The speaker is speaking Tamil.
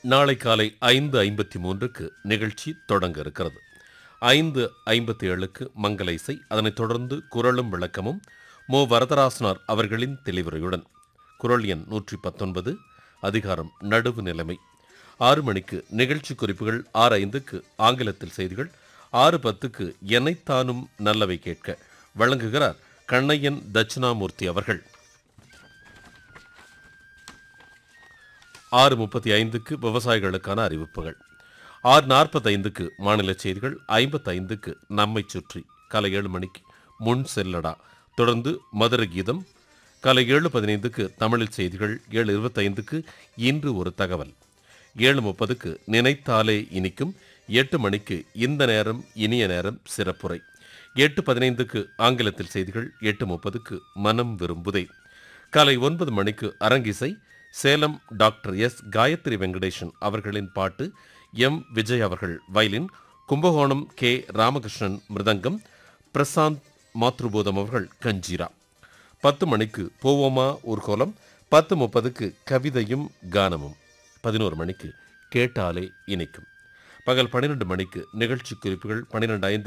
நாளை காலை ஐந்து ஐம்பத்தி மூன்றுக்கு நிகழ்ச்சி தொடங்க இருக்கிறது ஐந்து ஐம்பத்தி ஏழுக்கு மங்கள இசை அதனைத் தொடர்ந்து குரலும் விளக்கமும் மோ வரதராசனார் அவர்களின் தெளிவுரையுடன் குரல் எண் நூற்றி பத்தொன்பது அதிகாரம் நடுவு நிலைமை ஆறு மணிக்கு நிகழ்ச்சி குறிப்புகள் ஆறு ஐந்துக்கு ஆங்கிலத்தில் செய்திகள் ஆறு பத்துக்கு எனைத்தானும் நல்லவை கேட்க வழங்குகிறார் கண்ணையன் தட்சிணாமூர்த்தி அவர்கள் ஆறு முப்பத்தி ஐந்துக்கு விவசாயிகளுக்கான அறிவிப்புகள் ஆறு நாற்பத்தைந்துக்கு மாநில செய்திகள் ஐம்பத்தைந்துக்கு நம்மை சுற்றி காலை ஏழு மணிக்கு முன் செல்லடா தொடர்ந்து மதுர கீதம் காலை ஏழு பதினைந்துக்கு தமிழில் செய்திகள் ஏழு இருபத்தைந்துக்கு இன்று ஒரு தகவல் ஏழு முப்பதுக்கு நினைத்தாலே இனிக்கும் எட்டு மணிக்கு இந்த நேரம் இனிய நேரம் சிறப்புரை எட்டு பதினைந்துக்கு ஆங்கிலத்தில் செய்திகள் எட்டு முப்பதுக்கு மனம் விரும்புதே காலை ஒன்பது மணிக்கு அரங்கிசை சேலம் டாக்டர் எஸ் காயத்ரி வெங்கடேசன் அவர்களின் பாட்டு எம் விஜய் அவர்கள் வயலின் கும்பகோணம் கே ராமகிருஷ்ணன் மிருதங்கம் பிரசாந்த் மாத்ருபோதம் அவர்கள் கஞ்சீரா பத்து மணிக்கு போவோமா ஊர்கோலம் பத்து முப்பதுக்கு கவிதையும் கானமும் பதினோரு மணிக்கு கேட்டாலே இனிக்கும் பகல் பன்னிரண்டு மணிக்கு நிகழ்ச்சி குறிப்புகள் பன்னிரெண்டு ஐந்து